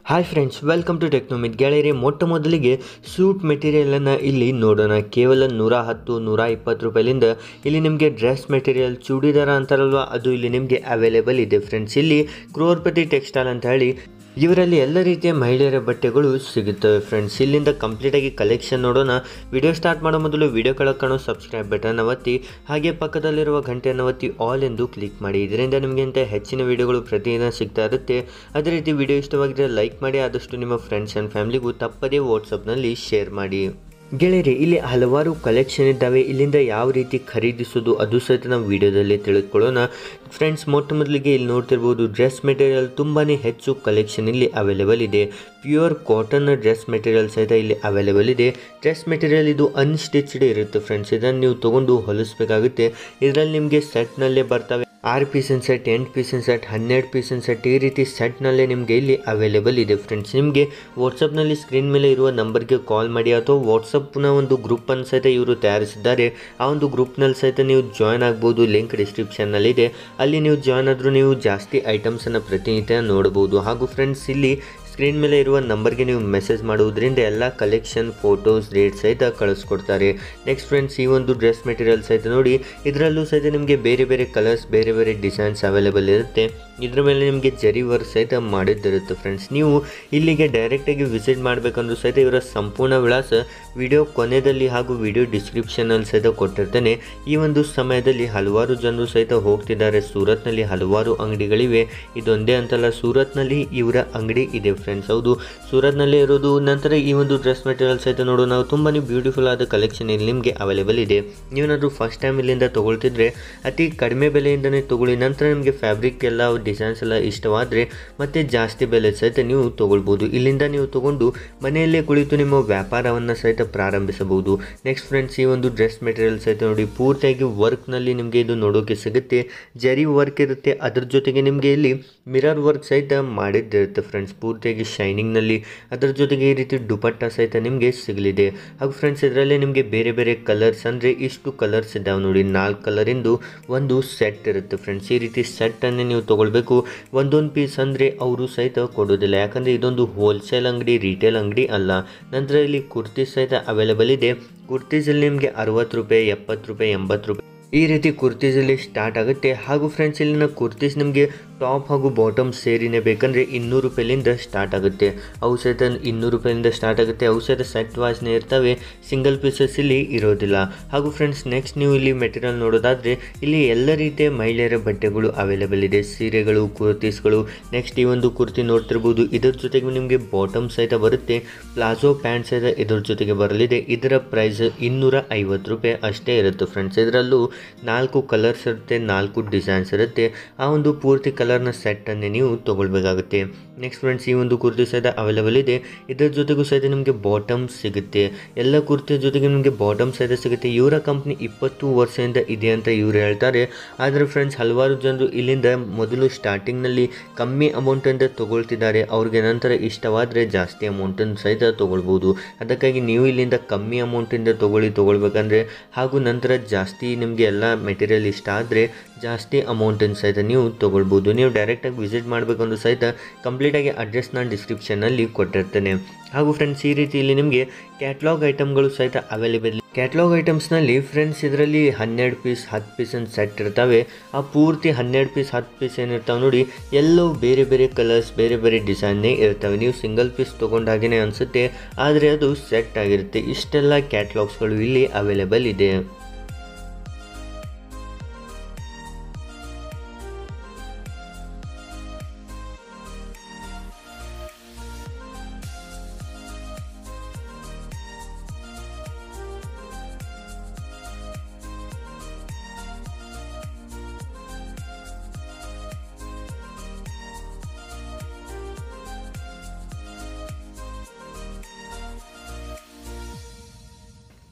hi friends welcome to Technomith ಗೆಳೆಯರೆ ಮೊಟ್ಟ ಮೊದಲಿಗೆ ಸೂಟ್ ಮೆಟೀರಿಯಲನ್ನು ಇಲ್ಲಿ ನೋಡೋಣ ಕೇವಲ ನೂರ ಹತ್ತು ನೂರ ಇಪ್ಪತ್ತು ರೂಪಾಯಿಲಿಂದ ಇಲ್ಲಿ ನಿಮಗೆ ಡ್ರೆಸ್ ಮೆಟೀರಿಯಲ್ ಚೂಡಿದಾರ ಅಂತಾರಲ್ವ ಅದು ಇಲ್ಲಿ ನಿಮಗೆ ಅವೈಲೇಬಲ್ ಇದೆ ಫ್ರೆಂಡ್ಸ್ ಇಲ್ಲಿ ಕ್ರೋರ್ಪತಿ ಟೆಕ್ಸ್ಟೈಲ್ ಅಂತ ಹೇಳಿ ಇವರಲ್ಲಿ ಎಲ್ಲ ರೀತಿಯ ಮಹಿಳೆಯರ ಬಟ್ಟೆಗಳು ಸಿಗುತ್ತವೆ ಫ್ರೆಂಡ್ಸ್ ಇಲ್ಲಿಂದ ಕಂಪ್ಲೀಟಾಗಿ ಕಲೆಕ್ಷನ್ ನೋಡೋಣ ವಿಡಿಯೋ ಸ್ಟಾರ್ಟ್ ಮಾಡೋ ಮೊದಲು ವಿಡಿಯೋ ಕೆಳಗೆ ಕಾಣೋ ಸಬ್ಸ್ಕ್ರೈಬ್ ಬಟನ್ ಒತ್ತಿ ಹಾಗೆ ಪಕ್ಕದಲ್ಲಿರುವ ಗಂಟೆಯನ್ನು ಒತ್ತಿ ಆಲ್ ಎಂದು ಕ್ಲಿಕ್ ಮಾಡಿ ಇದರಿಂದ ನಿಮಗೆ ಅಂತ ಹೆಚ್ಚಿನ ವಿಡಿಯೋಗಳು ಪ್ರತಿದಿನ ಸಿಗ್ತಾ ಇರುತ್ತೆ ಅದೇ ರೀತಿ ವಿಡಿಯೋ ಇಷ್ಟವಾಗಿದ್ದರೆ ಲೈಕ್ ಮಾಡಿ ಆದಷ್ಟು ನಿಮ್ಮ ಫ್ರೆಂಡ್ಸ್ ಆ್ಯಂಡ್ ಫ್ಯಾಮಿಲಿಗೂ ತಪ್ಪದೇ ವಾಟ್ಸಪ್ನಲ್ಲಿ ಶೇರ್ ಮಾಡಿ ಗೆಳೆಯರೆ ಇಲ್ಲಿ ಹಲವಾರು ಕಲೆಕ್ಷನ್ ಇದ್ದಾವೆ ಇಲ್ಲಿಂದ ಯಾವ ರೀತಿ ಖರೀದಿಸೋದು ಅದು ಸಹಿತ ನಾವು ವಿಡಿಯೋದಲ್ಲಿ ತಿಳಿದುಕೊಳ್ಳೋಣ ಫ್ರೆಂಡ್ಸ್ ಮೊಟ್ಟ ಮೊದಲಿಗೆ ಇಲ್ಲಿ ನೋಡ್ತಿರ್ಬೋದು ಡ್ರೆಸ್ ಮೆಟೀರಿಯಲ್ ತುಂಬಾ ಹೆಚ್ಚು ಕಲೆಕ್ಷನ್ ಇಲ್ಲಿ ಅವೈಲೇಬಲ್ ಇದೆ ಪ್ಯೂರ್ ಕಾಟನ್ ಡ್ರೆಸ್ ಮೆಟೀರಿಯಲ್ ಸಹಿತ ಇಲ್ಲಿ ಅವೈಲೇಬಲ್ ಇದೆ ಡ್ರೆಸ್ ಮೆಟೀರಿಯಲ್ ಇದು ಅನ್ಸ್ಟಿಚ್ಡ್ ಇರುತ್ತೆ ಫ್ರೆಂಡ್ಸ್ ಇದನ್ನು ನೀವು ತೊಗೊಂಡು ಹೊಲಿಸ್ಬೇಕಾಗುತ್ತೆ ಇದರಲ್ಲಿ ನಿಮಗೆ ಸೆಟ್ನಲ್ಲೇ ಬರ್ತವೆ ಆರು ಪೀಸಿನ ಸೆಟ್ ಎಂಟು ಪೀಸಿನ ಸೆಟ್ ಹನ್ನೆರಡು ಪೀಸಿನ ಸೆಟ್ ಈ ರೀತಿ ಸೆಟ್ನಲ್ಲೇ ನಿಮಗೆ ಇಲ್ಲಿ ಅವೈಲೇಬಲ್ ಇದೆ ಫ್ರೆಂಡ್ಸ್ ನಿಮಗೆ ವಾಟ್ಸಪ್ನಲ್ಲಿ ಸ್ಕ್ರೀನ್ ಮೇಲೆ ಇರುವ ನಂಬರ್ಗೆ ಕಾಲ್ ಮಾಡಿ ಅಥವಾ ವಾಟ್ಸಪ್ನ ಒಂದು ಗ್ರೂಪನ್ನು ಸಹಿತ ಇವರು ತಯಾರಿಸಿದ್ದಾರೆ ಆ ಒಂದು ಗ್ರೂಪ್ನಲ್ಲಿ ಸಹಿತ ನೀವು ಜಾಯ್ನ್ ಆಗ್ಬೋದು ಲಿಂಕ್ ಡಿಸ್ಕ್ರಿಪ್ಷನ್ನಲ್ಲಿದೆ ಅಲ್ಲಿ ನೀವು ಜಾಯ್ನ್ ಆದರೂ ನೀವು ಜಾಸ್ತಿ ಐಟಮ್ಸನ್ನು ಪ್ರತಿನಿತ್ಯ ನೋಡ್ಬೋದು ಹಾಗೂ ಫ್ರೆಂಡ್ಸ್ ಇಲ್ಲಿ ಸ್ಕ್ರೀನ್ ಮೇಲೆ ಇರುವ ನಂಬರ್ಗೆ ನೀವು ಮೆಸೇಜ್ ಮಾಡುವುದರಿಂದ ಎಲ್ಲ ಕಲೆಕ್ಷನ್ ಫೋಟೋಸ್ ರೇಟ್ ಸಹಿತ ಕಳಿಸ್ಕೊಡ್ತಾರೆ ನೆಕ್ಸ್ಟ್ ಫ್ರೆಂಡ್ಸ್ ಈ ಒಂದು ಡ್ರೆಸ್ ಮೆಟೀರಿಯಲ್ ಸಹಿತ ನೋಡಿ ಇದರಲ್ಲೂ ಸಹಿತ ನಿಮಗೆ ಬೇರೆ ಬೇರೆ ಕಲರ್ಸ್ ಬೇರೆ ಬೇರೆ ಡಿಸೈನ್ಸ್ ಅವೈಲೇಬಲ್ ಇರುತ್ತೆ ಇದ್ರ ಮೇಲೆ ನಿಮಗೆ ಜರಿ ವರ್ಕ್ ಸಹಿತ ಮಾಡಿದ್ದಿರುತ್ತೆ ಫ್ರೆಂಡ್ಸ್ ನೀವು ಇಲ್ಲಿಗೆ ಡೈರೆಕ್ಟಾಗಿ ವಿಸಿಟ್ ಮಾಡಬೇಕಂದ್ರೂ ಸಹಿತ ಇವರ ಸಂಪೂರ್ಣ ವಿಳಾಸ ವಿಡಿಯೋ ಕೊನೆಯಲ್ಲಿ ಹಾಗೂ ವಿಡಿಯೋ ಡಿಸ್ಕ್ರಿಪ್ಷನಲ್ಲಿ ಸಹಿತ ಕೊಟ್ಟಿರ್ತೇನೆ ಈ ಒಂದು ಸಮಯದಲ್ಲಿ ಹಲವಾರು ಜನರು ಸಹಿತ ಹೋಗ್ತಿದ್ದಾರೆ ಸೂರತ್ನಲ್ಲಿ ಹಲವಾರು ಅಂಗಡಿಗಳಿವೆ ಇದೊಂದೇ ಅಂತಲ್ಲ ಸೂರತ್ನಲ್ಲಿ ಇವರ ಅಂಗಡಿ ಇದೆ ಫ್ರೆಂಡ್ಸ್ ಹೌದು ಸೂರತ್ನಲ್ಲೇ ಇರೋದು ನಂತರ ಈ ಒಂದು ಡ್ರೆಸ್ ಮೆಟೀರಿಯಲ್ ಸಹಿತ ನೋಡು ನಾವು ತುಂಬಾ ಬ್ಯೂಟಿಫುಲ್ ಆದ ಕಲೆಕ್ಷನ್ ಇಲ್ಲಿ ನಿಮಗೆ ಅವೈಲೇಬಲ್ ಇದೆ ನೀವೇನಾದರೂ ಫಸ್ಟ್ ಟೈಮ್ ಇಲ್ಲಿಂದ ತೊಗೊಳ್ತಿದ್ರೆ ಅತಿ ಕಡಿಮೆ ಬೆಲೆಯಿಂದನೇ ತೊಗೊಳ್ಳಿ ನಂತರ ನಿಮಗೆ ಫ್ಯಾಬ್ರಿಕ್ ಎಲ್ಲ ಡಿಸೈನ್ಸ್ ಎಲ್ಲ ಇಷ್ಟವಾದರೆ ಮತ್ತೆ ಜಾಸ್ತಿ ಬೆಲೆ ಸಹಿತ ನೀವು ತೊಗೊಳ್ಬೋದು ಇಲ್ಲಿಂದ ನೀವು ತೊಗೊಂಡು ಮನೆಯಲ್ಲೇ ಕುಳಿತು ನಿಮ್ಮ ವ್ಯಾಪಾರವನ್ನು ಸಹಿತ ಪ್ರಾರಂಭಿಸಬಹುದು ನೆಕ್ಸ್ಟ್ ಫ್ರೆಂಡ್ಸ್ ಈ ಒಂದು ಡ್ರೆಸ್ ಮೆಟೀರಿಯಲ್ ಸಹಿತ ನೋಡಿ ಪೂರ್ತಿಯಾಗಿ ವರ್ಕ್ನಲ್ಲಿ ನಿಮಗೆ ಇದು ನೋಡೋಕೆ ಸಿಗುತ್ತೆ ಜರಿ ವರ್ಕ್ ಇರುತ್ತೆ ಅದ್ರ ಜೊತೆಗೆ ನಿಮಗೆ ಇಲ್ಲಿ ಮಿರರ್ ವರ್ಕ್ ಸಹಿತ ಮಾಡಿದ್ದಿರುತ್ತೆ ಫ್ರೆಂಡ್ಸ್ ಪೂರ್ತಿಯಾಗಿ ಶೈನಿಂಗ್ನಲ್ಲಿ ಅದರ ಜೊತೆಗೆ ಈ ರೀತಿ ದುಪಟ್ಟ ಸಹಿತ ನಿಮಗೆ ಸಿಗಲಿದೆ ಹಾಗೂ ಫ್ರೆಂಡ್ಸ್ ಇದರಲ್ಲಿ ನಿಮಗೆ ಬೇರೆ ಬೇರೆ ಕಲರ್ಸ್ ಅಂದರೆ ಇಷ್ಟು ಕಲರ್ಸ್ ಇದ್ದಾವೆ ನೋಡಿ ನಾಲ್ಕು ಕಲರಿಂದು ಒಂದು ಸೆಟ್ ಇರುತ್ತೆ ಫ್ರೆಂಡ್ಸ್ ಈ ರೀತಿ ಸೆಟ್ಟನ್ನೇ ನೀವು ತೊಗೊಳ್ಬೇಕು ಒಂದೊಂದು ಪೀಸ್ ಅಂದರೆ ಅವರು ಸಹಿತ ಕೊಡೋದಿಲ್ಲ ಯಾಕಂದರೆ ಇದೊಂದು ಹೋಲ್ಸೇಲ್ ಅಂಗಡಿ ರಿಟೇಲ್ ಅಂಗಡಿ ಅಲ್ಲ ನಂತರ ಇಲ್ಲಿ ಕುರ್ತಿ ಸಹಿತ ಅವೈಲೇಬಲ್ ಇದೆ ಕುರ್ತೀಸಲ್ಲಿ ನಿಮಗೆ ಅರವತ್ತು ರೂಪಾಯಿ ಎಪ್ಪತ್ತು ರೂಪಾಯಿ ಎಂಬತ್ತು ರೂಪಾಯಿ ಈ ರೀತಿ ಕುರ್ತೀಸಲ್ಲಿ ಸ್ಟಾರ್ಟ್ ಆಗುತ್ತೆ ಹಾಗೂ ಫ್ರೆಂಡ್ಸ್ ಇಲ್ಲಿನ ಕುರ್ತೀಸ್ ನಿಮಗೆ ಟಾಪ್ ಹಾಗೂ ಬಾಟಮ್ ಸೇರಿನೇ ಬೇಕಂದರೆ ಇನ್ನೂರು ರೂಪಾಯಿಲಿಂದ ಸ್ಟಾರ್ಟ್ ಆಗುತ್ತೆ ಅವು ಸಹಿತ ಇನ್ನೂರು ರೂಪಾಯಿಂದ ಸ್ಟಾರ್ಟ್ ಆಗುತ್ತೆ ಅವು ಸಹಿತ ಸೆಟ್ ವಾಚ್ನೇ ಇರ್ತವೆ ಸಿಂಗಲ್ ಪೀಸಸ್ ಇಲ್ಲಿ ಇರೋದಿಲ್ಲ ಹಾಗೂ ಫ್ರೆಂಡ್ಸ್ ನೆಕ್ಸ್ಟ್ ನೀವು ಇಲ್ಲಿ ಮೆಟೀರಿಯಲ್ ನೋಡೋದಾದರೆ ಇಲ್ಲಿ ಎಲ್ಲ ರೀತಿಯ ಮಹಿಳೆಯರ ಬಟ್ಟೆಗಳು ಅವೈಲೇಬಲ್ ಇದೆ ಸೀರೆಗಳು ಕುರ್ತೀಸ್ಗಳು ನೆಕ್ಸ್ಟ್ ಈ ಒಂದು ಕುರ್ತಿ ನೋಡ್ತಿರ್ಬೋದು ಇದರ ಜೊತೆಗೆ ನಿಮಗೆ ಬಾಟಮ್ ಸಹಿತ ಬರುತ್ತೆ ಪ್ಲಾಜೋ ಪ್ಯಾಂಟ್ ಸಹಿತ ಇದರ ಜೊತೆಗೆ ಬರಲಿದೆ ಇದರ ಪ್ರೈಸ್ ಇನ್ನೂರ ಐವತ್ತು ರೂಪಾಯಿ ಅಷ್ಟೇ ಇರುತ್ತೆ ಫ್ರೆಂಡ್ಸ್ ಇದರಲ್ಲೂ ನಾಲ್ಕು ಕಲರ್ಸ್ ಇರುತ್ತೆ ನಾಲ್ಕು ಡಿಸೈನ್ಸ್ ಇರುತ್ತೆ ಆ ಒಂದು ಪೂರ್ತಿ ಕಲರ್ನ ಸೆಟ್ಟನ್ನೇ ನೀವು ತೊಗೊಳ್ಬೇಕಾಗುತ್ತೆ ನೆಕ್ಸ್ಟ್ ಫ್ರೆಂಡ್ಸ್ ಈ ಒಂದು ಕುರ್ತಿ ಸಹಿತ ಅವೈಲೇಬಲ್ ಇದೆ ಇದರ ಜೊತೆಗೂ ಸಹಿತ ನಿಮಗೆ ಬಾಟಮ್ ಸಿಗುತ್ತೆ ಎಲ್ಲ ಕುರ್ತಿಯ ಜೊತೆಗೆ ನಿಮಗೆ ಬಾಟಮ್ ಸಹಿತ ಸಿಗುತ್ತೆ ಇವರ ಕಂಪ್ನಿ ಇಪ್ಪತ್ತು ವರ್ಷದಿಂದ ಇದೆ ಅಂತ ಇವರು ಹೇಳ್ತಾರೆ ಆದರೆ ಫ್ರೆಂಡ್ಸ್ ಹಲವಾರು ಜನರು ಇಲ್ಲಿಂದ ಮೊದಲು ಸ್ಟಾರ್ಟಿಂಗ್ನಲ್ಲಿ ಕಮ್ಮಿ ಅಮೌಂಟಿಂದ ತೊಗೊಳ್ತಿದ್ದಾರೆ ಅವ್ರಿಗೆ ನಂತರ ಇಷ್ಟವಾದರೆ ಜಾಸ್ತಿ ಅಮೌಂಟನ್ನು ಸಹಿತ ತೊಗೊಳ್ಬೋದು ಅದಕ್ಕಾಗಿ ನೀವು ಇಲ್ಲಿಂದ ಕಮ್ಮಿ ಅಮೌಂಟಿಂದ ತೊಗೊಳ್ಳಿ ತೊಗೊಳ್ಬೇಕಂದ್ರೆ ಹಾಗೂ ನಂತರ ಜಾಸ್ತಿ ನಿಮಗೆ ಎಲ್ಲ ಮೆಟೀರಿಯಲ್ ಇಷ್ಟ ಆದರೆ ಜಾಸ್ತಿ ಅಮೌಂಟನ್ನು ಸಹಿತ ನೀವು ತೊಗೊಳ್ಬೋದು ನೀವು ಡೈರೆಕ್ಟಾಗಿ ವಿಸಿಟ್ ಮಾಡಬೇಕಂದ್ರೂ ಸಹಿತ ಕಂಪ್ಲೀಟಾಗಿ ಅಡ್ರೆಸ್ ನಾನು ಡಿಸ್ಕ್ರಿಪ್ಷನ್ನಲ್ಲಿ ಕೊಟ್ಟಿರ್ತೇನೆ ಹಾಗೂ ಫ್ರೆಂಡ್ಸ್ ಈ ರೀತಿ ಇಲ್ಲಿ ನಿಮಗೆ ಕ್ಯಾಟ್ಲಾಗ್ ಐಟಮ್ಗಳು ಸಹಿತ ಅವೈಲೇಬಲ್ ಕ್ಯಾಟ್ಲಾಗ್ ಐಟಮ್ಸ್ನಲ್ಲಿ ಫ್ರೆಂಡ್ಸ್ ಇದರಲ್ಲಿ ಹನ್ನೆರಡು ಪೀಸ್ ಹತ್ತು ಪೀಸನ್ನು ಸೆಟ್ ಇರ್ತವೆ ಆ ಪೂರ್ತಿ ಹನ್ನೆರಡು ಪೀಸ್ ಹತ್ತು ಪೀಸ್ ಏನಿರ್ತಾವೆ ನೋಡಿ ಎಲ್ಲವೂ ಬೇರೆ ಬೇರೆ ಕಲರ್ಸ್ ಬೇರೆ ಬೇರೆ ಡಿಸೈನ್ನೇ ಇರ್ತವೆ ನೀವು ಸಿಂಗಲ್ ಪೀಸ್ ತೊಗೊಂಡಾಗೇ ಅನಿಸುತ್ತೆ ಆದರೆ ಅದು ಸೆಟ್ ಆಗಿರುತ್ತೆ ಇಷ್ಟೆಲ್ಲ ಕ್ಯಾಟ್ಲಾಗ್ಸ್ಗಳು ಇಲ್ಲಿ ಅವೈಲೇಬಲ್ ಇದೆ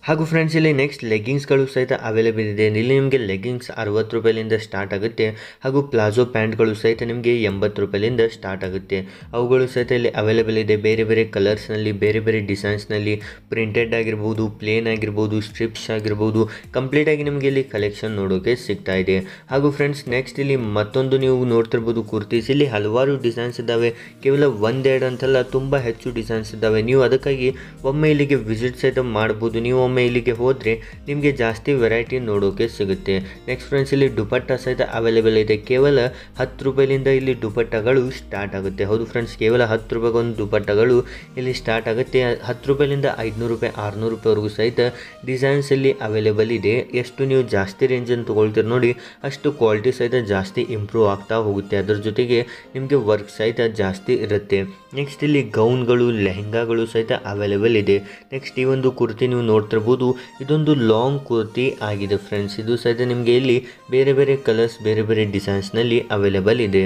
ಹಾಗೂ ಫ್ರೆಂಡ್ಸ್ ಇಲ್ಲಿ ನೆಕ್ಸ್ಟ್ ಲೆಗ್ಗಿಂಗ್ಸ್ಗಳು ಸಹಿತ ಅವೈಲೇಬಲ್ ಇದೆ ಇಲ್ಲಿ ನಿಮಗೆ ಲೆಗ್ಗಿಂಗ್ಸ್ ಅರವತ್ತು ರೂಪಾಯಿಲಿಂದ ಸ್ಟಾರ್ಟ್ ಆಗುತ್ತೆ ಹಾಗೂ ಪ್ಲಾಜೋ ಪ್ಯಾಂಟ್ಗಳು ಸಹಿತ ನಿಮಗೆ ಎಂಬತ್ತು ರೂಪಾಯಿಲಿಂದ ಸ್ಟಾರ್ಟ್ ಆಗುತ್ತೆ ಅವುಗಳು ಸಹಿತ ಇಲ್ಲಿ ಅವೈಲೇಬಲ್ ಇದೆ ಬೇರೆ ಬೇರೆ ಕಲರ್ಸ್ನಲ್ಲಿ ಬೇರೆ ಬೇರೆ ಡಿಸೈನ್ಸ್ನಲ್ಲಿ ಪ್ರಿಂಟೆಡ್ ಆಗಿರ್ಬೋದು ಪ್ಲೇನ್ ಆಗಿರ್ಬೋದು ಸ್ಟ್ರಿಪ್ಸ್ ಆಗಿರ್ಬೋದು ಕಂಪ್ಲೀಟಾಗಿ ನಿಮಗೆ ಇಲ್ಲಿ ಕಲೆಕ್ಷನ್ ನೋಡೋಕೆ ಸಿಗ್ತಾ ಇದೆ ಹಾಗೂ ಫ್ರೆಂಡ್ಸ್ ನೆಕ್ಸ್ಟ್ ಇಲ್ಲಿ ಮತ್ತೊಂದು ನೀವು ನೋಡ್ತಿರ್ಬೋದು ಕುರ್ತೀಸ್ ಇಲ್ಲಿ ಹಲವಾರು ಡಿಸೈನ್ಸ್ ಇದ್ದಾವೆ ಕೇವಲ ಒಂದೆರಡು ಅಂತಲ್ಲ ತುಂಬ ಹೆಚ್ಚು ಡಿಸೈನ್ಸ್ ಇದ್ದಾವೆ ನೀವು ಅದಕ್ಕಾಗಿ ಒಮ್ಮೆ ಇಲ್ಲಿಗೆ ವಿಸಿಟ್ ಸಹಿತ ಮಾಡ್ಬೋದು ನೀವು ಒಮ್ಮೆ ಇಲ್ಲಿಗೆ ಹೋದರೆ ನಿಮಗೆ ಜಾಸ್ತಿ ವೆರೈಟಿ ನೋಡೋಕೆ ಸಿಗುತ್ತೆ ನೆಕ್ಸ್ಟ್ ಫ್ರೆಂಡ್ಸ್ ಇಲ್ಲಿ ದುಪಟ್ಟ ಸಹಿತ ಅವೈಲೇಬಲ್ ಇದೆ ಕೇವಲ ಹತ್ತು ರೂಪಾಯಿಲಿಂದ ಇಲ್ಲಿ ದುಪಟ್ಟಗಳು ಸ್ಟಾರ್ಟ್ ಆಗುತ್ತೆ ಹೌದು ಫ್ರೆಂಡ್ಸ್ ಕೇವಲ ಹತ್ತು ರೂಪಾಯಿಗೊಂದು ದುಪಟ್ಟಗಳು ಇಲ್ಲಿ ಸ್ಟಾರ್ಟ್ ಆಗುತ್ತೆ ಹತ್ತು ರೂಪಾಯಿಲಿಂದ ಐದುನೂರು ರೂಪಾಯಿ ಆರುನೂರು ರೂಪಾಯಿವರೆಗೂ ಸಹಿತ ಡಿಸೈನ್ಸ್ ಇಲ್ಲಿ ಅವೈಲೇಬಲ್ ಇದೆ ಎಷ್ಟು ನೀವು ಜಾಸ್ತಿ ರೇಂಜನ್ನು ತೊಗೊಳ್ತೀರಿ ನೋಡಿ ಅಷ್ಟು ಕ್ವಾಲಿಟಿ ಸಹಿತ ಜಾಸ್ತಿ ಇಂಪ್ರೂವ್ ಆಗ್ತಾ ಹೋಗುತ್ತೆ ಅದರ ಜೊತೆಗೆ ನಿಮಗೆ ವರ್ಕ್ ಸಹಿತ ಜಾಸ್ತಿ ಇರುತ್ತೆ ನೆಕ್ಸ್ಟ್ ಇಲ್ಲಿ ಗೌನ್ಗಳು ಲೆಹಂಗಾಗಳು ಸಹಿತ ಅವೈಲೇಬಲ್ ಇದೆ ನೆಕ್ಸ್ಟ್ ಈ ಒಂದು ಕುರ್ತಿ ನೀವು ನೋಡ್ತಿರ್ಬೋದು ಇದೊಂದು ಲಾಂಗ್ ಕುರ್ತಿ ಆಗಿದೆ ಫ್ರೆಂಡ್ಸ್ ಇದು ಸಹಿತ ನಿಮಗೆ ಇಲ್ಲಿ ಬೇರೆ ಬೇರೆ ಕಲರ್ಸ್ ಬೇರೆ ಬೇರೆ ಡಿಸೈನ್ಸ್ನಲ್ಲಿ ಅವೈಲೇಬಲ್ ಇದೆ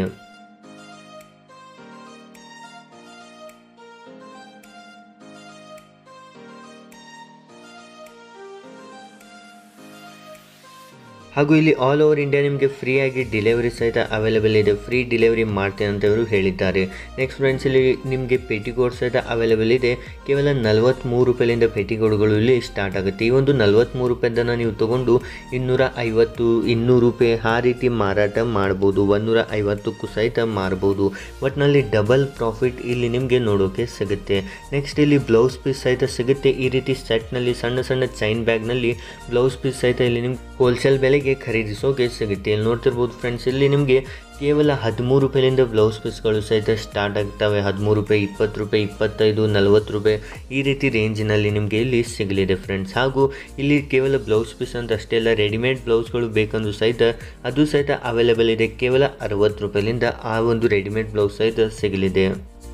ಹಾಗೂ ಇಲ್ಲಿ ಆಲ್ ಓವರ್ ಇಂಡಿಯಾ ನಿಮಗೆ ಫ್ರೀಯಾಗಿ ಡೆಲಿವರಿ ಸಹಿತ ಅವೈಲೇಬಲ್ ಇದೆ ಫ್ರೀ ಡೆಲಿವರಿ ಮಾಡ್ತೇನೆ ಅಂತ ಇವರು ಹೇಳಿದ್ದಾರೆ ನೆಕ್ಸ್ಟ್ ಫ್ರೆಂಡ್ಸ್ ಇಲ್ಲಿ ನಿಮಗೆ ಪೆಟಿಕೋಡ್ ಸಹಿತ ಅವೈಲೇಬಲ್ ಇದೆ ಕೇವಲ ನಲವತ್ತ್ಮೂರು ರೂಪಾಯಿಲಿಂದ ಪೆಟಿಕೋಡ್ಗಳು ಇಲ್ಲಿ ಸ್ಟಾರ್ಟ್ ಆಗುತ್ತೆ ಈ ಒಂದು ನಲವತ್ತ್ಮೂರು ರೂಪಾಯಿದನ್ನು ನೀವು ತೊಗೊಂಡು ಇನ್ನೂರ ಐವತ್ತು ಇನ್ನೂರು ರೂಪಾಯಿ ಆ ರೀತಿ ಮಾರಾಟ ಮಾಡ್ಬೋದು ಒಂದೂರ ಐವತ್ತಕ್ಕೂ ಸಹಿತ ಮಾರ್ಬೋದು ಒಟ್ಟಿನಲ್ಲಿ ಡಬಲ್ ಪ್ರಾಫಿಟ್ ಇಲ್ಲಿ ನಿಮಗೆ ನೋಡೋಕೆ ಸಿಗುತ್ತೆ ನೆಕ್ಸ್ಟ್ ಇಲ್ಲಿ ಬ್ಲೌಸ್ ಪೀಸ್ ಸಹಿತ ಸಿಗುತ್ತೆ ಈ ರೀತಿ ಸೆಟ್ನಲ್ಲಿ ಸಣ್ಣ ಸಣ್ಣ ಚೈನ್ ಬ್ಯಾಗ್ನಲ್ಲಿ ಬ್ಲೌಸ್ ಪೀಸ್ ಸಹಿತ ಇಲ್ಲಿ ನಿಮ್ಗೆ ಹೋಲ್ಸೇಲ್ ಬೆಲೆಗೆ ಖರೀದಿಸೋಕೆ ಸಿಗುತ್ತೆ ಇಲ್ಲಿ ನೋಡ್ತಿರ್ಬೋದು ಫ್ರೆಂಡ್ಸ್ ಇಲ್ಲಿ ನಿಮಗೆ ಕೇವಲ ಹದಿಮೂರು ರೂಪಾಯಿಲಿಂದ ಬ್ಲೌಸ್ ಪೀಸ್ಗಳು ಸಹಿತ ಸ್ಟಾರ್ಟ್ ಆಗ್ತವೆ ಹದಿಮೂರು ರೂಪಾಯಿ ಇಪ್ಪತ್ತು ರೂಪಾಯಿ ಇಪ್ಪತ್ತೈದು ನಲವತ್ತು ರೂಪಾಯಿ ಈ ರೀತಿ ರೇಂಜಿನಲ್ಲಿ ನಿಮಗೆ ಇಲ್ಲಿ ಸಿಗಲಿದೆ ಫ್ರೆಂಡ್ಸ್ ಹಾಗೂ ಇಲ್ಲಿ ಕೇವಲ ಬ್ಲೌಸ್ ಪೀಸ್ ಅಂತ ಅಷ್ಟೇ ಅಲ್ಲ ರೆಡಿಮೇಡ್ ಬ್ಲೌಸ್ಗಳು ಬೇಕಂದ್ರೂ ಸಹಿತ ಅದು ಸಹಿತ ಅವೈಲೇಬಲ್ ಇದೆ ಕೇವಲ ಅರವತ್ತು ರೂಪಾಯಿಲಿಂದ ಆ ಒಂದು ರೆಡಿಮೇಡ್ ಬ್ಲೌಸ್ ಸಹಿತ ಸಿಗಲಿದೆ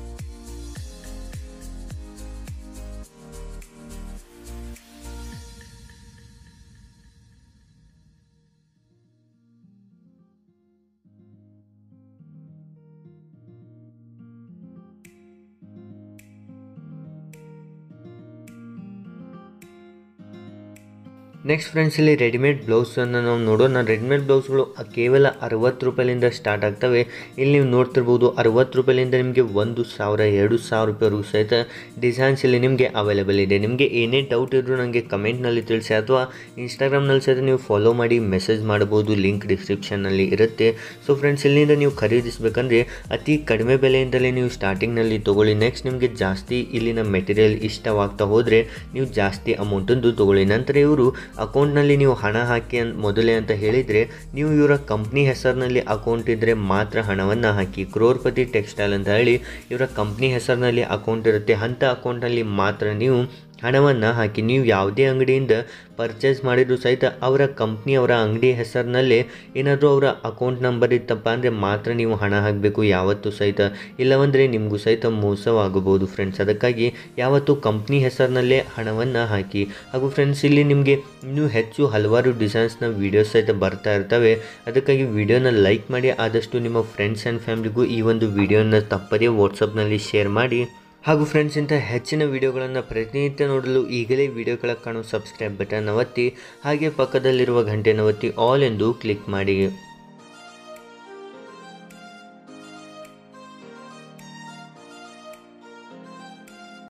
ನೆಕ್ಸ್ಟ್ ಫ್ರೆಂಡ್ಸ್ ಇಲ್ಲಿ ರೆಡಿಮೇಡ್ ಬ್ಲೌಸನ್ನು ನಾವು ನೋಡೋಣ ರೆಡಿಮೇಡ್ ಬ್ಲೌಸ್ಗಳು ಕೇವಲ ಅರವತ್ತು ರೂಪಾಯಿಲಿಂದ ಸ್ಟಾರ್ಟ್ ಆಗ್ತವೆ ಇಲ್ಲಿ ನೀವು ನೋಡ್ತಿರ್ಬೋದು ಅರವತ್ತು ರೂಪಾಯಿಲಿಂದ ನಿಮಗೆ ಒಂದು ಸಾವಿರ ಎರಡು ಸಾವಿರ ರೂಪಾಯಿವರೆಗೂ ಸಹಿತ ಡಿಸೈನ್ಸ್ ಇಲ್ಲಿ ನಿಮಗೆ ಅವೈಲೇಬಲ್ ಇದೆ ನಿಮಗೆ ಏನೇ ಡೌಟ್ ಇದ್ದರೂ ನನಗೆ ಕಮೆಂಟ್ನಲ್ಲಿ ತಿಳಿಸಿ ಅಥವಾ ಇನ್ಸ್ಟಾಗ್ರಾಮ್ನಲ್ಲಿ ಸಹಿತ ನೀವು ಫಾಲೋ ಮಾಡಿ ಮೆಸೇಜ್ ಮಾಡ್ಬೋದು ಲಿಂಕ್ ಡಿಸ್ಕ್ರಿಪ್ಷನ್ನಲ್ಲಿ ಇರುತ್ತೆ ಸೊ ಫ್ರೆಂಡ್ಸ್ ಇಲ್ಲಿಂದ ನೀವು ಖರೀದಿಸಬೇಕಂದ್ರೆ ಅತಿ ಕಡಿಮೆ ಬೆಲೆಯಿಂದಲೇ ನೀವು ಸ್ಟಾರ್ಟಿಂಗ್ನಲ್ಲಿ ತೊಗೊಳ್ಳಿ ನೆಕ್ಸ್ಟ್ ನಿಮಗೆ ಜಾಸ್ತಿ ಇಲ್ಲಿನ ಮೆಟೀರಿಯಲ್ ಇಷ್ಟವಾಗ್ತಾ ಹೋದರೆ ನೀವು ಜಾಸ್ತಿ ಅಮೌಂಟನ್ನು ತೊಗೊಳ್ಳಿ ನಂತರ ಇವರು ಅಕೌಂಟ್ನಲ್ಲಿ ನೀವು ಹಣ ಹಾಕಿ ಅಂತ ಮೊದಲೇ ಅಂತ ಹೇಳಿದರೆ ನೀವು ಇವರ ಕಂಪ್ನಿ ಹೆಸರಿನಲ್ಲಿ ಅಕೌಂಟ್ ಇದ್ದರೆ ಮಾತ್ರ ಹಣವನ್ನು ಹಾಕಿ ಕ್ರೋರ್ಪತಿ ಟೆಕ್ಸ್ಟೈಲ್ ಅಂತ ಹೇಳಿ ಇವರ ಕಂಪ್ನಿ ಹೆಸರಿನಲ್ಲಿ ಅಕೌಂಟ್ ಇರುತ್ತೆ ಅಂಥ ಅಕೌಂಟ್ನಲ್ಲಿ ಮಾತ್ರ ನೀವು ಹಣವನ್ನು ಹಾಕಿ ನೀವು ಯಾವುದೇ ಅಂಗಡಿಯಿಂದ ಪರ್ಚೇಸ್ ಮಾಡಿದರೂ ಸಹಿತ ಅವರ ಕಂಪ್ನಿ ಅವರ ಅಂಗಡಿ ಹೆಸರಿನಲ್ಲೇ ಏನಾದರೂ ಅವರ ಅಕೌಂಟ್ ನಂಬರ್ ಇತ್ತಪ್ಪ ಅಂದರೆ ಮಾತ್ರ ನೀವು ಹಣ ಹಾಕಬೇಕು ಯಾವತ್ತೂ ಸಹಿತ ಇಲ್ಲವಂದರೆ ನಿಮಗೂ ಸಹಿತ ಮೋಸವಾಗಬಹುದು ಫ್ರೆಂಡ್ಸ್ ಅದಕ್ಕಾಗಿ ಯಾವತ್ತೂ ಕಂಪ್ನಿ ಹೆಸರಿನಲ್ಲೇ ಹಣವನ್ನು ಹಾಕಿ ಹಾಗೂ ಫ್ರೆಂಡ್ಸ್ ಇಲ್ಲಿ ನಿಮಗೆ ಇನ್ನೂ ಹೆಚ್ಚು ಹಲವಾರು ಡಿಸೈನ್ಸ್ನ ವೀಡಿಯೋಸ್ ಸಹಿತ ಬರ್ತಾ ಇರ್ತವೆ ಅದಕ್ಕಾಗಿ ವಿಡಿಯೋನ ಲೈಕ್ ಮಾಡಿ ಆದಷ್ಟು ನಿಮ್ಮ ಫ್ರೆಂಡ್ಸ್ ಆ್ಯಂಡ್ ಫ್ಯಾಮ್ಲಿಗೂ ಈ ಒಂದು ವಿಡಿಯೋನ ತಪ್ಪದೇ ವಾಟ್ಸಪ್ನಲ್ಲಿ ಶೇರ್ ಮಾಡಿ ಹಾಗೂ ಫ್ರೆಂಡ್ಸ್ ಇಂಥ ಹೆಚ್ಚಿನ ವಿಡಿಯೋಗಳನ್ನು ಪ್ರತಿನಿತ್ಯ ನೋಡಲು ಈಗಲೇ ವಿಡಿಯೋ ಕೆಳಗೆ ಕಾಣೋ ಸಬ್ಸ್ಕ್ರೈಬ್ ಬಟನ್ ಒತ್ತಿ ಹಾಗೆ ಪಕ್ಕದಲ್ಲಿರುವ ಗಂಟೆನ ಒತ್ತಿ ಆಲ್ ಎಂದು ಕ್ಲಿಕ್ ಮಾಡಿ